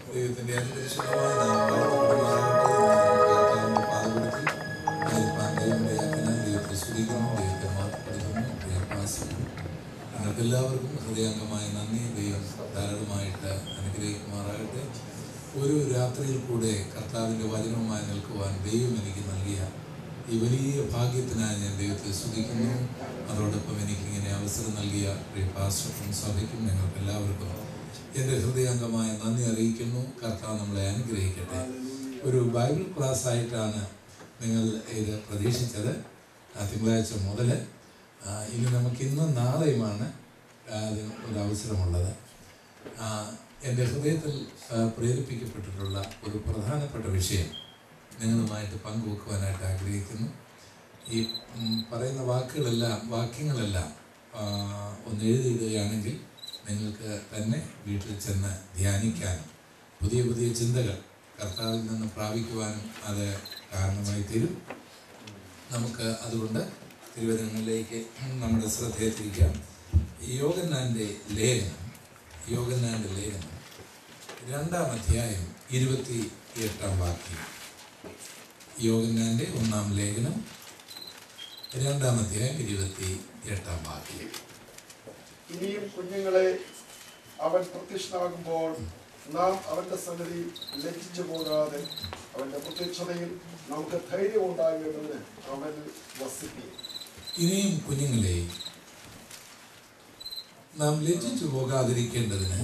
ദൈവത്തിന്റെ അതിപരിശുദ്ധമായ നാമം വാഴ്ത്തപ്പെടുമാറാകട്ടെ. കർത്താവിന്റെ പാദപീഠത്തിൽ ആയിരിക്കാൻ ദൈവമിടയാക്കുന്ന ദൈവത്തെ സ്തുതിക്കുന്നു, ദൈവത്തെ മഹത്വപ്പെടുത്തുന്നു, ദൈവോപാസിക്കുന്നു. നിങ്ങൾക്ക് എല്ലാവർക്കും ഹൃദയാംഗമായ നന്ദി ദൈവം ധാരാളമായിട്ട് അനുഗ്രഹിക്കുമാറാകട്ടെ ഒരു രാത്രിയിൽ കൂടെ കർത്താവിൻ്റെ വചനവുമായി നിൽക്കുവാൻ ദൈവം എനിക്ക് നൽകിയ ഈ വലിയ ഭാഗ്യത്തിനായി ഞാൻ ദൈവത്തെ സ്തുതിക്കുന്നു അതോടൊപ്പം എനിക്കിങ്ങനെ അവസരം നൽകിയ പ്രിയ പാസ്റ്റർക്കും സഭയ്ക്കും നിങ്ങൾക്ക് എല്ലാവർക്കും എൻ്റെ ഹൃദയാംഗമായ നന്ദി അറിയിക്കുന്നു കർത്താവ് നമ്മളെ അനുഗ്രഹിക്കട്ടെ ഒരു ബൈബിൾ ക്ലാസ് ആയിട്ടാണ് നിങ്ങൾ ഇത് പ്രതീക്ഷിച്ചത് ആ, തിങ്കളാഴ്ച മുതൽ ആ, ഇനി നമുക്ക് ഇന്നും നാളെയുമാണ് ആ, അതിന് ഒരു അവസരമുള്ളത് ആ, എൻ്റെ ഹൃദയത്തിൽ ആ, പ്രേരിപ്പിക്കപ്പെട്ടിട്ടുള്ള ഒരു പ്രധാനപ്പെട്ട വിഷയം നിങ്ങളുമായിട്ട് പങ്കുവെക്കുവാനായിട്ട് ആഗ്രഹിക്കുന്നു ഈ ഉം, പറയുന്ന വാക്കുകളെല്ലാം വാക്യങ്ങളെല്ലാം ആ, ഒന്ന് എഴുതിയിടുകയാണെങ്കിൽ നിങ്ങൾക്ക് തന്നെ വീട്ടിൽ ചെന്ന് ധ്യാനിക്കാനും പുതിയ പുതിയ ചിന്തകൾ കർത്താവിൽ നിന്ന് പ്രാപിക്കുവാനും അത് കാരണമായി തീരും നമുക്ക് അതുകൊണ്ട് തിരുവനന്തപുരങ്ങളിലേക്ക് നമ്മുടെ ശ്രദ്ധയെ തിരിക്കാം യോഗന്നാൻ്റെ ലേഖനം യോഗന്നാൻ്റെ ലേഖനം രണ്ടാം അധ്യായം ഇരുപത്തി എട്ടാം വാക്യം യോഗന്നാൻ്റെ ഒന്നാം ലേഖനം രണ്ടാം അധ്യായം ഇരുപത്തി എട്ടാം വാക്യം ഇനിയും കുഞ്ഞുങ്ങളെ അവൻ പ്രത്യക്ഷനാകുമ്പോൾ നാം അവന്റെ സന്നിധി ലജ്ജിച്ചു പോകാതെ അവന്റെ പ്രത്യക്ഷതയിൽ നമുക്ക് ധൈര്യം ഉണ്ടാകേണ്ടതിന് അവനിൽ വസിപ്പിക്കും ഇനിയും കുഞ്ഞുങ്ങളെ നാം ലജ്ജിച്ചു പോകാതിരിക്കേണ്ടതിന്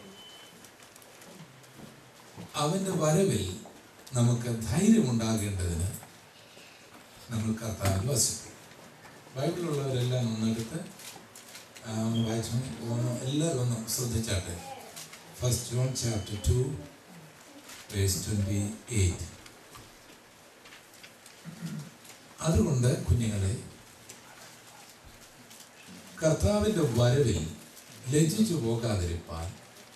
അവന്റെ വരവിൽ നമുക്ക് ധൈര്യമുണ്ടാകേണ്ടതിന് നമ്മൾ കർത്താവിൽ വസിക്കും ബൈബിളുള്ളവരെല്ലാം ഒന്നെടുത്ത് ആ, ഒന്ന് വായിച്ചു ഒന്ന് എല്ലാവരും ഒന്ന് ശ്രദ്ധിച്ചാട്ടെ first John chapter two verse twenty eight അതുകൊണ്ട് കുഞ്ഞുങ്ങളെ കർത്താവിൻ്റെ വരവിൽ ലജ്ജിച്ചു പോകാതിരിപ്പാൻ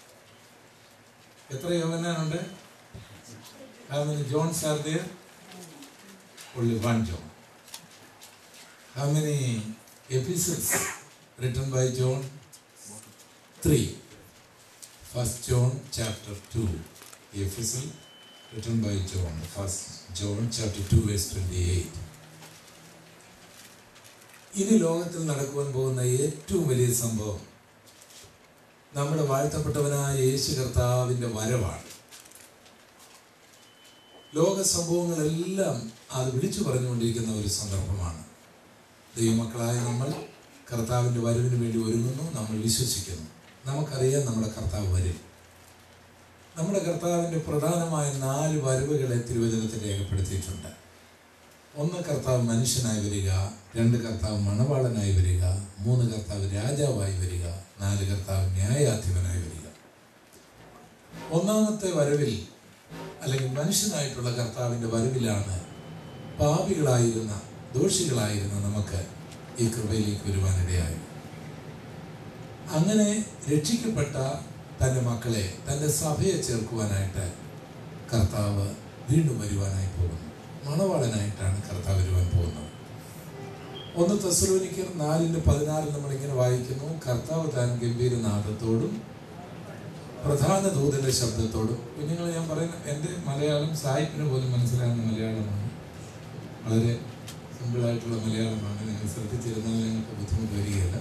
എത്ര യോഹന്നാനുണ്ട് How many Johns are there? Only one John. How many epistles written by John? Three. First John chapter 2. The epistle written by John. First John chapter 2 verse 28. ഇനി ലോകത്തിൽ നടക്കുവാൻ പോകുന്ന ഏറ്റവും വലിയ സംഭവം നമ്മുടെ വാഴ്ത്തപ്പെട്ടവനായ യേശു കർത്താവിൻ്റെ വരവാണ് ലോക സംഭവങ്ങളെല്ലാം അത് വിളിച്ചു പറഞ്ഞുകൊണ്ടിരിക്കുന്ന ഒരു സന്ദർഭമാണ് ദൈവമക്കളായ നമ്മൾ കർത്താവിൻ്റെ വരവിന് വേണ്ടി ഒരുങ്ങുന്നു നമ്മൾ വിശ്വസിക്കുന്നു നമുക്കറിയാം നമ്മുടെ കർത്താവ് വരും നമ്മുടെ കർത്താവിൻ്റെ പ്രധാനമായ നാല് വരവുകളെ തിരുവചനത്തിൽ രേഖപ്പെടുത്തിയിട്ടുണ്ട് ഒന്ന് കർത്താവ് മനുഷ്യനായി വരിക രണ്ട് കർത്താവ് മണവാളനായി വരിക മൂന്ന് കർത്താവ് രാജാവായി വരിക നാല് കർത്താവ് ന്യായാധിപനായി വരിക ഒന്നാമത്തെ വരവിൽ അല്ലെങ്കിൽ മനുഷ്യനായിട്ടുള്ള കർത്താവിൻ്റെ വരവിലാണ് പാപികളായിരുന്ന ദോഷികളായിരുന്ന നമുക്ക് ഈ കൃപയിലേക്ക് വരുവാനിടയായത് അങ്ങനെ രക്ഷിക്കപ്പെട്ട തൻ്റെ മക്കളെ തൻ്റെ സഭയെ ചേർക്കുവാനായിട്ട് കർത്താവ് വീണ്ടും വരുവാനായി പോകുന്നു മണവാളനായിട്ടാണ് കർത്താവ് വരുവാൻ പോകുന്നത് ഒന്ന് തെസലോനിക്കർ നാലിൻ്റെ പതിനാറിൽ നമ്മളിങ്ങനെ വായിക്കുന്നു കർത്താവ് താൻ ഗംഭീരനാഥത്തോടും പ്രധാന ദൂതന്റെ ശബ്ദത്തോടും കുഞ്ഞുങ്ങൾ ഞാൻ പറയുന്ന എൻ്റെ മലയാളം സായിപ്പിന് പോലും മനസ്സിലാകുന്ന മലയാളമാണ് വളരെ സിമ്പിളായിട്ടുള്ള മലയാളമാണ് നിങ്ങൾ ശ്രദ്ധിച്ചിരുന്നാൽ നിങ്ങൾക്ക് ബുദ്ധിമുട്ട് വരികയില്ല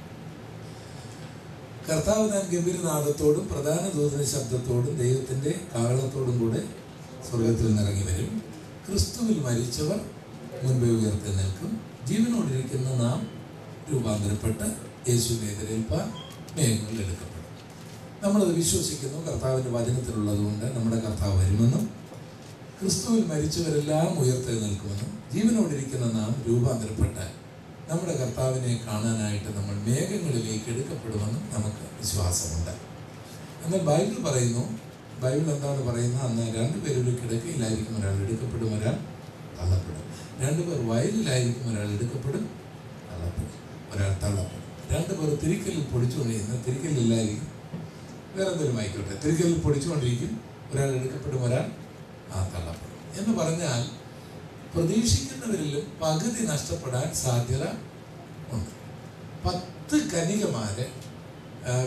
കർത്താവ് താൻ ഗംഭീരനാഥത്തോടും പ്രധാന ദൂതന ശബ്ദത്തോടും ദൈവത്തിൻ്റെ കാരണത്തോടും കൂടെ സ്വർഗത്തിൽ നിന്നിറങ്ങി വരും ക്രിസ്തുവിൽ മരിച്ചവർ മുൻപേ ഉയർത്തി നിൽക്കും ജീവനോടിരിക്കുന്ന നാം രൂപാന്തരപ്പെട്ട് യേശുവിനെ എതിരേൽപ്പാൻ മേഘങ്ങളിൽ എടുക്കപ്പെടും നമ്മളത് വിശ്വസിക്കുന്നു കർത്താവിൻ്റെ വചനത്തിലുള്ളതുകൊണ്ട് നമ്മുടെ കർത്താവ് വരുമെന്നും ക്രിസ്തുവിൽ മരിച്ചവരെല്ലാം ഉയർത്തെഴുന്നേൽക്കുമെന്നും ജീവനോടിരിക്കുന്ന നാം രൂപാന്തരപ്പെട്ട് നമ്മുടെ കർത്താവിനെ കാണാനായിട്ട് നമ്മൾ മേഘങ്ങളിലേക്ക് എടുക്കപ്പെടുമെന്നും നമുക്ക് വിശ്വാസമുണ്ട് എന്നാൽ ബൈബിൾ പറയുന്നു ബൈബിൾ എന്താണ് പറയുന്നത് അന്ന് രണ്ടുപേരും ഒരു കിടക്കയിലായിരിക്കും ഒരാൾ എടുക്കപ്പെടും ഒരാൾ തള്ളപ്പെടും രണ്ടുപേർ വയലിലായിരിക്കും ഒരാൾ എടുക്കപ്പെടും തള്ളപ്പെടും ഒരാൾ തള്ളപ്പെടും രണ്ടുപേർ തിരിക്കലിൽ പൊടിച്ചുകൊണ്ടിരിക്കുന്ന തിരിക്കലില്ലായിരിക്കും വേറെ എന്തെങ്കിലും ആയിക്കോട്ടെ തിരിക്കലിൽ പൊടിച്ചുകൊണ്ടിരിക്കും ഒരാൾ എടുക്കപ്പെടും ഒരാൾ ആ തള്ളപ്പെടും എന്ന് പറഞ്ഞാൽ പ്രതീക്ഷിക്കുന്നവരിലും പകുതി നഷ്ടപ്പെടാൻ സാധ്യത ഉണ്ട് പത്ത് കനികമാര് ആ, കർ-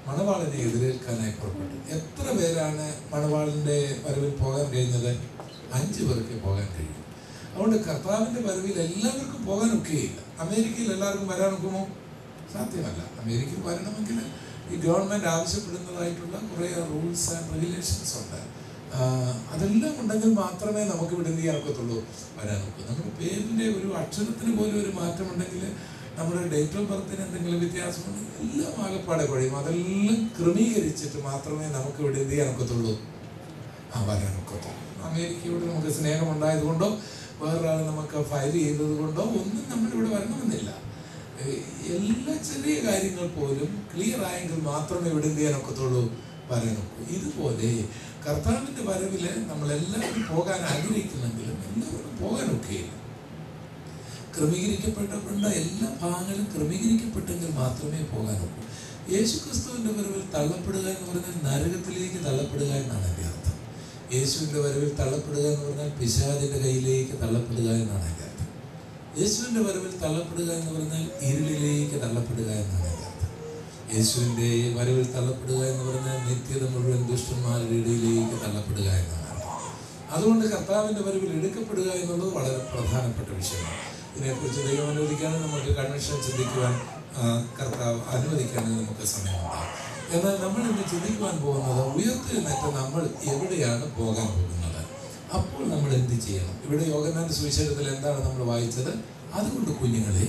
മണവാളിനെ എതിരേൽക്കാനായി പുറപ്പെട്ടു എത്ര പേരാണ് മണവാളിന്റെ വരവിൽ പോകാൻ കഴിഞ്ഞത് അഞ്ച് പേർക്ക് പോകാൻ കഴിയും അതുകൊണ്ട് കർത്താവിന്റെ വരവിൽ എല്ലാവർക്കും പോകാൻ ഒക്കെയില്ല അമേരിക്കയിൽ എല്ലാവർക്കും വരാൻ ഒക്കുമോ സാധ്യമല്ല അമേരിക്കയിൽ വരണമെങ്കിൽ ഈ ഗവൺമെന്റ് ആവശ്യപ്പെടുന്നതായിട്ടുള്ള കുറേ റൂൾസ് ആൻഡ് റെഗുലേഷൻസ് ഉണ്ട് ആഹ് അതെല്ലാം ഉണ്ടെങ്കിൽ മാത്രമേ നമുക്ക് ഇവിടെ എന്ത് ചെയ്യാൻ ഒക്കത്തുള്ളൂ വരാൻ ഒക്കൂ നമ്മുടെ പേരിന്റെ ഒരു അക്ഷരത്തിന് പോലും ഒരു മാറ്റമുണ്ടെങ്കിൽ നമ്മുടെ ഡേറ്റ് ഓഫ് ബർത്തിന് എന്തെങ്കിലും വ്യത്യാസമുണ്ടെങ്കിൽ എല്ലാം ആകെപ്പാടെ കഴിയും അതെല്ലാം ക്രമീകരിച്ചിട്ട് മാത്രമേ നമുക്ക് ഇവിടെ എന്ത് ചെയ്യാൻ ഒക്കത്തുള്ളൂ ആ വരാൻ ഒക്കത്തുള്ളൂ അമേരിക്കയോട് നമുക്ക് സ്നേഹം ഉണ്ടായതുകൊണ്ടോ വേറൊരാൾ നമുക്ക് ഫയൽ ചെയ്തത് കൊണ്ടോ ഒന്നും നമ്മളിവിടെ വരണമെന്നില്ല ഏഹ് എല്ലാ ചെറിയ കാര്യങ്ങൾ പോലും ക്ലിയർ ആയെങ്കിൽ മാത്രമേ ഇവിടെ എന്ത് ചെയ്യാൻ ഒക്കത്തുള്ളൂ വരാനൊക്കൂ ഇതുപോലെ കർത്താവിന്റെ വരവില് നമ്മൾ എല്ലാവരും പോകാൻ ആഗ്രഹിക്കുന്നെങ്കിലും എല്ലാവർക്കും പോകാനൊക്കെയില്ല ക്രമീകരിക്കപ്പെട്ട എല്ലാ ഭാഗങ്ങളും ക്രമീകരിക്കപ്പെട്ടെങ്കിൽ മാത്രമേ പോകാനൊക്കൂ യേശു ക്രിസ്തുവിന്റെ വരവിൽ തള്ളപ്പെടുക എന്ന് പറഞ്ഞാൽ നരകത്തിലേക്ക് തള്ളപ്പെടുക എന്നാണ് എൻ്റെ അർത്ഥം യേശുവിന്റെ വരവിൽ തള്ളപ്പെടുക എന്ന് പറഞ്ഞാൽ പിശാചിന്റെ കയ്യിലേക്ക് തള്ളപ്പെടുക എന്നാണ് എൻ്റെ അർത്ഥം യേശുവിന്റെ വരവിൽ തള്ളപ്പെടുക എന്ന് പറഞ്ഞാൽ ഇരുളിലേക്ക് തള്ളപ്പെടുക എന്നാണ് എൻ്റെ അർത്ഥം യേശുവിന്റെ വരവിൽ തള്ളപ്പെടുക എന്ന് പറഞ്ഞാൽ നിത്യത മുഴുവൻ ദുഷ്ടന്മാരുടെ ഇടയിലേക്ക് തള്ളപ്പെടുക എന്നാണ് അർത്ഥം അതുകൊണ്ട് കർത്താവിന്റെ വരവിൽ എടുക്കപ്പെടുക എന്നുള്ളത് വളരെ പ്രധാനപ്പെട്ട വിഷയമാണ് ഇതിനെക്കുറിച്ച് ദൈവം അനുവദിക്കാതെ നമുക്ക് കൺവെൻഷൻ ചിന്തിക്കുവാൻ ആ, കർത്താവ് അനുവദിക്കാനും നമുക്ക് സമയമുണ്ടാകും എന്നാൽ നമ്മൾ ഇന്ന് ചിന്തിക്കുവാൻ പോകുന്നത് ഉയർത്തെഴുന്നേറ്റ് നമ്മൾ എവിടെയാണ് പോകാൻ പോകുന്നത് അപ്പോൾ നമ്മൾ എന്ത് ചെയ്യണം ഇവിടെ യോഗനാന്റെ സുവിശേഷത്തിൽ എന്താണ് നമ്മൾ വായിച്ചത് അതുകൊണ്ട് കുഞ്ഞുങ്ങളെ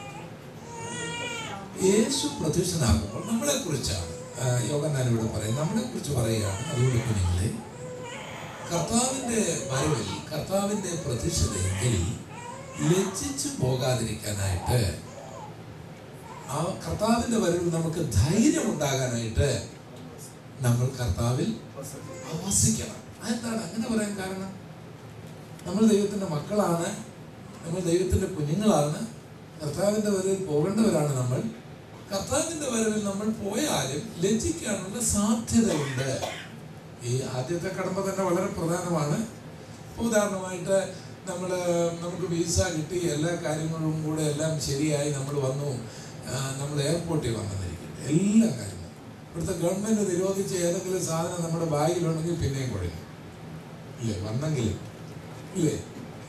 യേശു പ്രത്യക്ഷനാകുമ്പോൾ നമ്മളെ കുറിച്ചാണ് യോഗനാൻ ഇവിടെ പറയും നമ്മളെ കുറിച്ച് പറയുകയാണ് അതുകൊണ്ട് കുഞ്ഞുങ്ങളെ കർത്താവിന്റെ വരവിൽ കർത്താവിന്റെ പ്രത്യക്ഷതയെങ്കിൽ ലജ്ജിച്ചു പോകാതിരിക്കാനായിട്ട് ആ കർത്താവിന്റെ വരവിൽ നമുക്ക് ധൈര്യം ഉണ്ടാകാനായിട്ട് നമ്മൾ കർത്താവിൽ വസിക്കണം അതെന്താണ് അങ്ങനെ പറയാൻ കാരണം നമ്മൾ ദൈവത്തിന്റെ മക്കളാണ് നമ്മൾ ദൈവത്തിന്റെ കുഞ്ഞുങ്ങളാണ് കർത്താവിന്റെ വരവിൽ പോകേണ്ടവരാണ് നമ്മൾ കർത്താവിന്റെ വരവിൽ നമ്മൾ പോയാലും ലജ്ജിക്കാനുള്ള സാധ്യതയുണ്ട് ഈ ആദ്യത്തെ കടമ്പ തന്നെ വളരെ പ്രധാനമാണ് ഇപ്പൊ ഉദാഹരണമായിട്ട് നമ്മൾ നമുക്ക് വിസ കിട്ടി എല്ലാ കാര്യങ്ങളും കൂടെ എല്ലാം ശരിയായി നമ്മൾ വന്നു നമ്മൾ എയർപോർട്ടിൽ വന്നെന്നിരിക്കും എല്ലാ കാര്യങ്ങളും ഇവിടുത്തെ ഗവൺമെന്റ് നിരോധിച്ച ഏതെങ്കിലും സാധനം നമ്മുടെ ബാഗിലുണ്ടെങ്കിൽ പിന്നെയും കുഴയും ഇല്ലേ വന്നെങ്കിലും ഇല്ലേ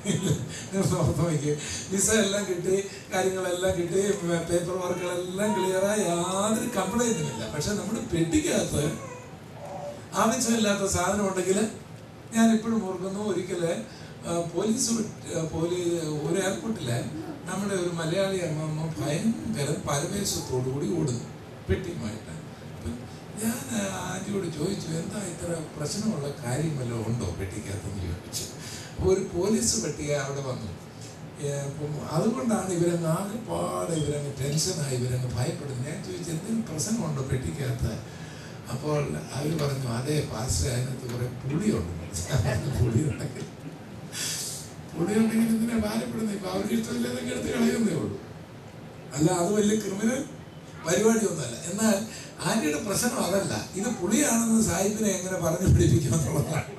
വിസ എല്ലാം കിട്ടി കാര്യങ്ങളെല്ലാം കിട്ടി പേപ്പർ വർക്കുകളെല്ലാം ക്ലിയറായി യാതൊരു കംപ്ലൈന്റുമില്ല പക്ഷെ നമ്മുടെ പെട്ടിക്കകത്ത് ആവശ്യമില്ലാത്ത സാധനം ഉണ്ടെങ്കിൽ ഞാൻ ഇപ്പോഴും ഓർക്കുന്നു ഒരിക്കല് ആ, പോലീസ് വിട്ട്- ആ, പോലീസ് ഒരു എയർപോർട്ടില് നമ്മുടെ ഒരു മലയാളി അമ്മമ്മ ഭയങ്കര പരവേശത്തോടു കൂടി ഓടുന്നു പെട്ടിയുമായിട്ട് അപ്പൊ ഞാൻ ആ, ആന്റിയോട് ചോദിച്ചു എന്താ ഇത്ര പ്രശ്നമുള്ള കാര്യം വല്ലതും ഉണ്ടോ പെട്ടിക്കകത്തെന്ന് ചോദിച്ചു അപ്പോൾ ഒരു പോലീസ് പെട്ടിക അവിടെ വന്നു ഏ, അപ്പം അതുകൊണ്ടാണ് ഇവരങ്ങ് ആകെപ്പാടെ ഇവരങ്ങ് ടെൻഷനായി ഇവരങ്ങ് ഭയപ്പെടുന്നത് ഞാൻ ചോദിച്ചു എന്തെങ്കിലും പ്രശ്നമുണ്ടോ പെട്ടിക്കകത്ത് അപ്പോൾ അവർ പറഞ്ഞു അതെ പാസ്റ്റർ അതിനകത്ത് കുറെ പുളിയുണ്ട് പുളിയുണ്ടെങ്കിൽ പുളിയുണ്ടെങ്കിൽ എന്തിനാ ഭാരപ്പെടുന്നത് ഇപ്പൊ അവർക്ക് ഇഷ്ടമില്ലാതൊക്കെ എടുത്ത് കളയുന്നേ ഉള്ളൂ അല്ല അത് വലിയ ക്രിമിനൽ പരിപാടിയൊന്നുമല്ല എന്നാൽ ആന്റിയുടെ പ്രശ്നം അതല്ല ഇത് പുളിയാണെന്ന് സാഹിബിനെ എങ്ങനെ പറഞ്ഞു പിടിപ്പിക്കാന്നുള്ളതാണ്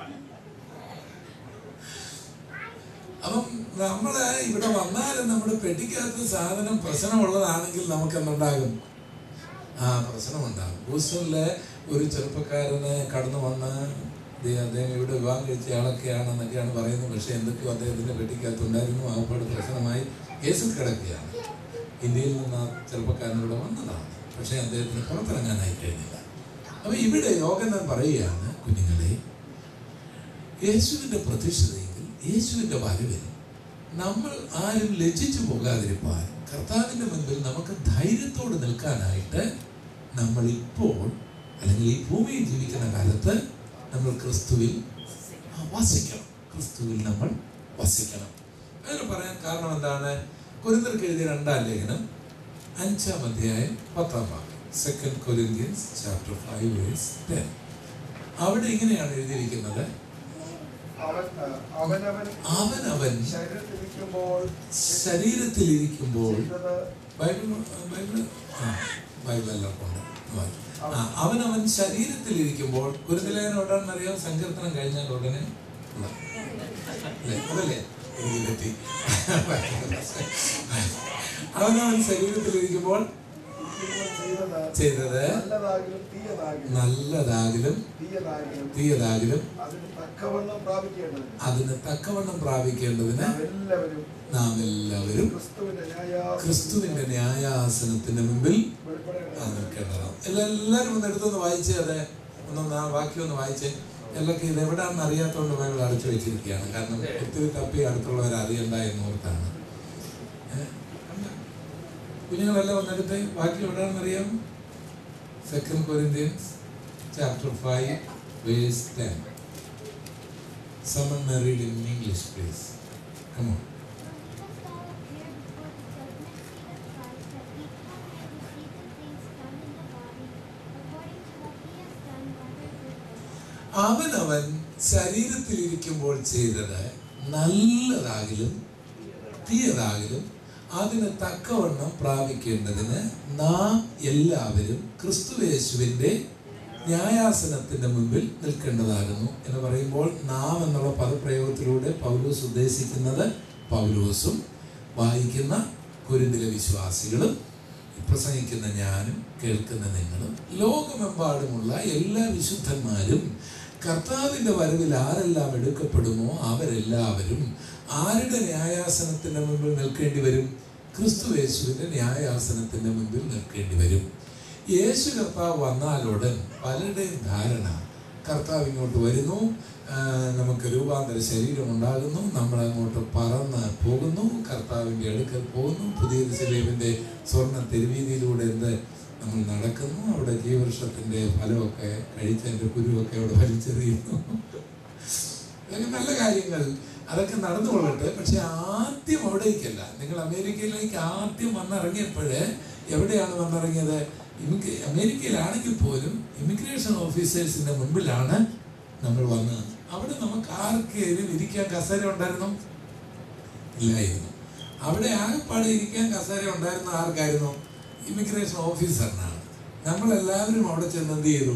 അപ്പം നമ്മള് ഇവിടെ വന്നാലും നമ്മുടെ പെട്ടിക്കകത്ത് സാധനം പ്രശ്നമുള്ളതാണെങ്കിൽ നമുക്ക് എന്തുണ്ടാകും ആ പ്രശ്നമുണ്ടാകും ഹൂസ്റ്റണിലെ ഒരു ചെറുപ്പക്കാരന് കടന്നു വന്ന് ദേ അദ്ദേഹം ഇവിടെ വിവാഹം കഴിച്ച ആളൊക്കെയാണെന്നൊക്കെയാണ് പറയുന്നത് പക്ഷെ എന്തൊക്കെയോ അദ്ദേഹത്തിന്റെ പെട്ടിക്കകത്ത് ഉണ്ടായിരുന്നു ആപ്പാട് പ്രശ്നമായി കേസിൽ കിടക്കുകയാണ് ഇന്ത്യയിൽ നിന്ന് ആ ചെറുപ്പക്കാരൻ ഇവിടെ വന്നതാണ് പക്ഷെ അദ്ദേഹത്തിന് പുറത്തിറങ്ങാനായി കഴിഞ്ഞില്ല അപ്പൊ ഇവിടെ യോഗനാൻ പറയുകയാണ് കുഞ്ഞുങ്ങളെ യേശുവിന്റെ പ്രത്യക്ഷതയെങ്കിൽ യേശുവിന്റെ വരവിൽ നമ്മൾ ആരും ലജ്ജിച്ചു പോകാതിരിപ്പാൻ കർത്താവിന്റെ മുൻപിൽ നമുക്ക് ധൈര്യത്തോട് നിൽക്കാനായിട്ട് നമ്മൾ ഇപ്പോൾ അല്ലെങ്കിൽ ഈ ഭൂമിയിൽ ജീവിക്കുന്ന കാലത്ത് നമ്മൾ ക്രിസ്തുവിൽ വസിക്കണം ക്രിസ്തുവിൽ നമ്മൾ വസിക്കണം അങ്ങനെ പറയാൻ കാരണം എന്താണ് കൊരിന്തർക്ക് എഴുതിയ രണ്ടാം ലേഖനം അഞ്ചാം അധ്യായം പത്താം ഭാഗം second Corinthians chapter five verse ten അവിടെ ഇങ്ങനെയാണ് എഴുതിയിരിക്കുന്നത് അവൻ അവനവൻ അവനവൻ ശരീരത്തിലിരിക്കുമ്പോൾ ശരീരത്തിലിരിക്കുമ്പോൾ ചെയ്തത് ബൈബിൾ ബൈബിൾ ആ ബൈബിൾ എല്ലാം ഉണ്ട് വായിക്കും. ആ, അവനവൻ ശരീരത്തിലിരിക്കുമ്പോൾ ഗുരുനിലയനം എവിടെയാണെന്ന് അറിയാം സങ്കീർത്തനം കഴിഞ്ഞാൽ ഉടനെ ഉള്ള. അല്ലേ? അതല്ലേ എനിക്ക് തെറ്റി അവനവൻ ശരീരത്തിലിരിക്കുമ്പോൾ ശരീരത്തിലിരിക്കുമ്പോൾ ചെയ്തത് ചെയ്തത് നല്ലതാകിലും തീയതാകിലും നല്ലതാകിലും തീയതാകിലും തീയതാകിലും അതിന് തക്കവണ്ണം പ്രാപിക്കേണ്ടത് അതിന് തക്കവണ്ണം പ്രാപിക്കേണ്ടതിന് നാം എല്ലാവരും നാം എല്ലാവരും ക്രിസ്തുവിന്റെ ന്യായാസനത്തിൽ ക്രിസ്തുവിന്റെ ന്യായാസനത്തിന്റെ മുമ്പിൽ വെളിപ്പെടേണ്ടത്. ആ നിൽക്കേണ്ടതാണ് എല്ലാ എല്ലാവരും ഒന്ന് എടുത്തൊന്ന് വായിച്ചേ അതെ ഒന്നൊന്ന് ആ വാക്യം ഒന്ന് വായിച്ചേ എല്ലാവർക്കും ഇത് എവിടെയാണെന്ന് അറിയാത്തതുകൊണ്ട് ബൈബിൾ അടച്ചു വെച്ചിരിക്കുകയാണ് കാരണം ഒത്തിരി തപ്പി അടുത്തുള്ളവർ അറിയണ്ട എന്ന് ഓർത്താണ് ഏ? കണ്ടോ? കുഞ്ഞുങ്ങളെല്ലാം ഒന്നെടുത്ത് വാക്യം എവിടെയാണെന്ന് അറിയാം second Corinthians chapter five verse ten Someone may read in English, please. Come on. അവനവൻ ശരീരത്തിലിരിക്കുമ്പോൾ ചെയ്തത് നല്ലതാകിലും തീയതാകിലും അതിന് തക്കവണ്ണം പ്രാപിക്കേണ്ടതിന് നാം എല്ലാവരും ക്രിസ്തുവേശുവിന്റെ ന്യായാസനത്തിന്റെ മുമ്പിൽ നിൽക്കേണ്ടതാകുന്നു എന്ന് പറയുമ്പോൾ നാം എന്നുള്ള പദപ്രയോഗത്തിലൂടെ പൗലോസ് ഉദ്ദേശിക്കുന്നത് പൗലോസും വായിക്കുന്ന കുരുന്നിലെ വിശ്വാസികളും പ്രസംഗിക്കുന്ന ഞാനും കേൾക്കുന്ന നിങ്ങളും ലോകമെമ്പാടുമുള്ള എല്ലാ വിശുദ്ധന്മാരും കർത്താവിന്റെ വരവിൽ ആരെല്ലാം എടുക്കപ്പെടുമോ അവരെല്ലാവരും ആരുടെ ന്യായാസനത്തിന്റെ മുമ്പിൽ നിൽക്കേണ്ടി വരും ക്രിസ്തു യേശുവിന്റെ ന്യായാസനത്തിന്റെ മുമ്പിൽ നിൽക്കേണ്ടി വരും യേശു കർത്താവ് വന്നാലുടൻ പലരുടെയും ധാരണ കർത്താവ് ഇങ്ങോട്ട് വരുന്നു ആ, നമുക്ക് രൂപാന്തര ശരീരം ഉണ്ടാകുന്നു നമ്മൾ അങ്ങോട്ട് പറന്ന് പോകുന്നു കർത്താവിൻ്റെ അടുക്കൽ പോകുന്നു പുതിയ ശരീരത്തിൻ്റെ സ്വർണ്ണ തെരുവീതിയിലൂടെ എന്ത് നമ്മൾ നടക്കുന്നു അവിടെ ജീവവൃക്ഷത്തിൻ്റെ ഫലമൊക്കെ കഴിച്ചതിൻ്റെ കുരുവൊക്കെ അവിടെ വലിച്ചെറിയുന്നു ഇതൊക്കെ നല്ല കാര്യങ്ങൾ അതൊക്കെ നടന്നു കൊള്ളട്ടെ പക്ഷെ ആദ്യം അവിടേക്കല്ല നിങ്ങൾ അമേരിക്കയിലേക്ക് ആദ്യം വന്നിറങ്ങിയപ്പോഴേ എവിടെയാണ് വന്നിറങ്ങിയത് ഇമിഗ്ര അമേരിക്കയിലാണെങ്കിൽ പോലും ഇമിഗ്രേഷൻ ഓഫീസേഴ്സിന്റെ മുൻപിലാണ് നമ്മൾ വന്നത് അവിടെ നമുക്ക് ആർക്കെങ്കിലും ഇരിക്കാൻ കസേര ഉണ്ടായിരുന്നു ഇല്ലായിരുന്നു അവിടെ ആകെപ്പാടെ ഇരിക്കാൻ കസേര ഉണ്ടായിരുന്ന ആർക്കായിരുന്നു ഇമിഗ്രേഷൻ ഓഫീസറിനാണ് നമ്മളെല്ലാവരും അവിടെ ചെന്ന് എന്ത് ചെയ്തു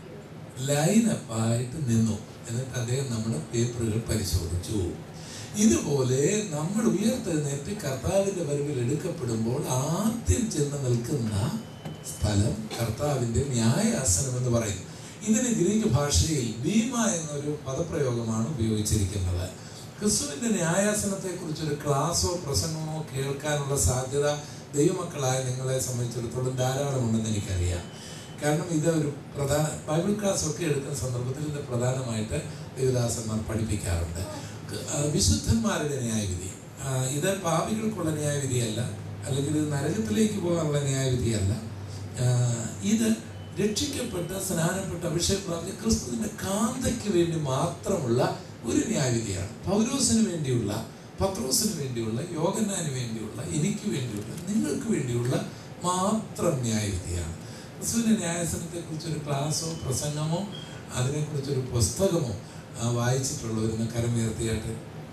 ലൈനപ്പായിട്ട് നിന്നു എന്നിട്ട് അദ്ദേഹം നമ്മുടെ പേപ്പറുകൾ പരിശോധിച്ചു ഇതുപോലെ നമ്മൾ ഉയർത്തെഴുന്നേറ്റ് കർത്താവിന്റെ വരവിൽ എടുക്കപ്പെടുമ്പോൾ ആദ്യം ചെന്ന് നിൽക്കുന്ന സ്ഥലം കർത്താവിന്റെ ന്യായാസനം എന്ന് പറയും ഇതിന് ഗ്രീക്ക് ഭാഷയിൽ ഭീമ എന്നൊരു പദപ്രയോഗമാണ് ഉപയോഗിച്ചിരിക്കുന്നത് ക്രിസ്തുവിന്റെ ന്യായാസനത്തെ കുറിച്ച് ഒരു ക്ലാസ്സോ പ്രസംഗമോ കേൾക്കാനുള്ള സാധ്യത ദൈവമക്കളായ നിങ്ങളെ സംബന്ധിച്ചിടത്തോളം ധാരാളമുണ്ടെന്ന് എനിക്കറിയാം കാരണം ഇത് ഒരു പ്രധാന ബൈബിൾ ക്ലാസ് ഒക്കെ എടുക്കുന്ന സന്ദർഭത്തിൽ ഇത് പ്രധാനമായിട്ട് ദേവദാസന്മാർ പഠിപ്പിക്കാറുണ്ട് ആ, വിശുദ്ധന്മാരുടെ ന്യായവിധി ആ, ഇത് പാപികൾക്കുള്ള ന്യായവിധിയല്ല അല്ലെങ്കിൽ ഇത് നരകത്തിലേക്ക് പോകാനുള്ള ന്യായവിധിയല്ല ആ, ഇത് രക്ഷിക്കപ്പെട്ട് സ്നാനപ്പെട്ട് അഭിഷേകം പ്രാപിച്ച ക്രിസ്തുവിന്റെ കാന്തയ്ക്ക് വേണ്ടി മാത്രമുള്ള ഒരു ന്യായവിധിയാണ് പൗരോസിന് വേണ്ടിയുള്ള പത്രോസിന് വേണ്ടിയുള്ള യോഗനാന് വേണ്ടിയുള്ള എനിക്ക് വേണ്ടിയുള്ള നിങ്ങൾക്ക് വേണ്ടിയുള്ള മാത്രം ന്യായവിധിയാണ് ക്രിസ്തുവിന്റെ ന്യായസനത്തെ കുറിച്ച് ഒരു ക്ലാസ്സോ പ്രസംഗമോ അതിനെക്കുറിച്ചൊരു പുസ്തകമോ ആ, വായിച്ചിട്ടുള്ളവരൊന്ന് കരമുയർത്തിയായിട്ട്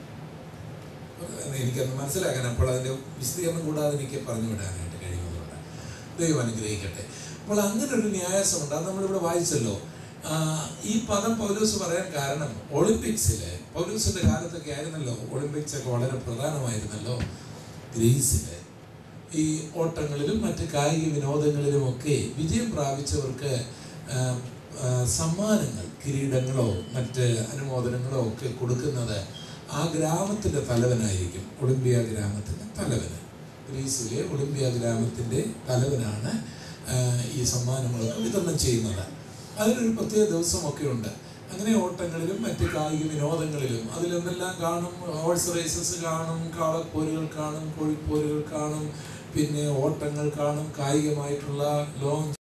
എനിക്കൊന്ന് മനസ്സിലാക്കാൻ അപ്പോൾ അതിന്റെ വിശദീകരണം കൂടാതെ എനിക്ക് പറഞ്ഞു വിടാനായിട്ട് കഴിയുന്നതുകൊണ്ട് ദൈവം അനുഗ്രഹിക്കട്ടെ അപ്പോൾ അങ്ങനെ ഒരു ന്യായാസമുണ്ട് അത് നമ്മളിവിടെ വായിച്ചല്ലോ ആ, ഈ പദം പൗലൂസ് പറയാൻ കാരണം ഒളിമ്പിക്സില് പൗലൂസിന്റെ കാലത്തൊക്കെ ആയിരുന്നല്ലോ ഒളിമ്പിക്സ് ഒക്കെ വളരെ പ്രധാനമായിരുന്നല്ലോ ഗ്രീസില് ഈ ഓട്ടങ്ങളിലും മറ്റ് കായിക വിനോദങ്ങളിലും ഒക്കെ വിജയം പ്രാപിച്ചവർക്ക് ആ, ആ, സമ്മാനങ്ങൾ കിരീടങ്ങളോ മറ്റ് അനുമോദനങ്ങളോ ഒക്കെ കൊടുക്കുന്നത് ആ ഗ്രാമത്തിന്റെ തലവനായിരിക്കും ഒളിമ്പിയ ഗ്രാമത്തിന്റെ തലവന് ഗ്രീസിലെ ഒളിമ്പിയ ഗ്രാമത്തിന്റെ തലവനാണ് ആ, ഈ സമ്മാനങ്ങളൊക്കെ വിതരണം ചെയ്യുന്നത് അതിനൊരു പ്രത്യേക ദിവസമൊക്കെ ഉണ്ട് അങ്ങനെ ഓട്ടങ്ങളിലും മറ്റ് കായിക വിനോദങ്ങളിലും അതിലെന്തെല്ലാം കാണും ഹോഴ്സ് റേസസ് കാണും കാളപ്പോരുകൾ കാണും കോഴിപ്പോരുകൾ കാണും പിന്നെ ഓട്ടങ്ങൾ കാണും കായികമായിട്ടുള്ള ലോങ്